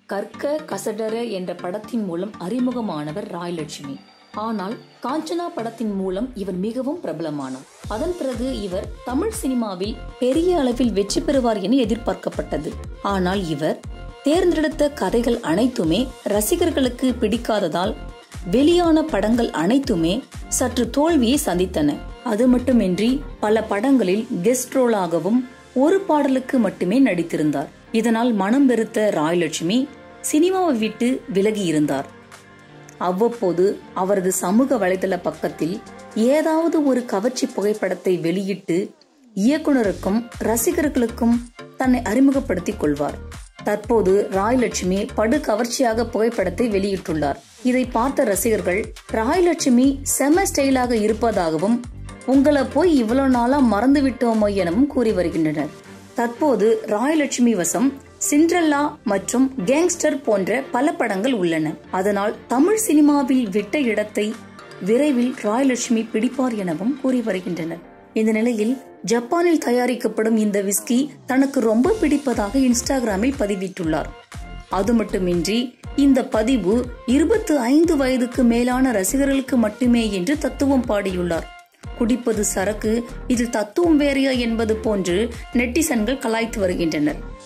கற்க கசடர என்ற படத்தின் மூலம் அறிமுகமானவர் ராயலட்சுமி ஆனால் காஞ்சனா படத்தின் மூலம் இவர் மிகவும் பிரபலமானார் அதன் பிறகு இவர் தமிழ் சினிமாவில் பெரிய அளவில் வெற்றி பெறுவார் என எதிர்பார்க்கப்பட்டது ஆனால் இவர் தேர்ந்தெடுத்த கதைகள் அனைத்துமே ரசிகர்களுக்கு பிடிக்காததால் வெளியான படங்கள் அனைத்துமே சற்று தோல்வியை சந்தித்தன அது மட்டுமின்றி பல படங்களில் கெஸ்ட் ரோலாகவும் ஒரு பாடலுக்கு மட்டுமே நடித்திருந்தார் இதனால் மனம் வெறுத்த ராயலட்சுமி சினிமாவை விட்டு விலகி இருந்தார் அவ்வப்போது அவரது சமூக வலைதள பக்கத்தில் ஏதாவது ஒரு கவர்ச்சி புகைப்படத்தை வெளியிட்டு இயக்குனருக்கும் ரசிகர்களுக்கும் தன்னை அறிமுகப்படுத்திக் கொள்வார் தற்போது ராயலட்சுமி படு கவர்ச்சியாக புகைப்படத்தை வெளியிட்டுள்ளார் இதை பார்த்த ரசிகர்கள் ராயலட்சுமி செம ஸ்டைலாக இருப்பதாகவும் உங்களை போய் இவ்வளவு நாளா மறந்து விட்டோமோ எனவும் கூறி வருகின்றனர் தற்போது ராயலட்சுமி வசம் சிண்ட்ரல்லா மற்றும் கேங்ஸ்டர் போன்ற பல படங்கள் உள்ளன அதனால் தமிழ் சினிமாவில் விட்ட இடத்தை விரைவில் ராயலட்சுமி பிடிப்பார் எனவும் கூறி வருகின்றனர் இந்த நிலையில் ஜப்பானில் தயாரிக்கப்படும் இந்த விஸ்கி தனக்கு ரொம்ப பிடிப்பதாக இன்ஸ்டாகிராமில் பதிவிட்டுள்ளார் அது மட்டுமின்றி இந்த பதிவு இருபத்து ஐந்து வயதுக்கு மேலான ரசிகர்களுக்கு மட்டுமே என்று தத்துவம் பாடியுள்ளார் குடிப்பது சரக்கு இதில் தத்துவம் வேறையா என்பது போன்று நெட்டிசன்கள் கலாய்த்து வருகின்றனர்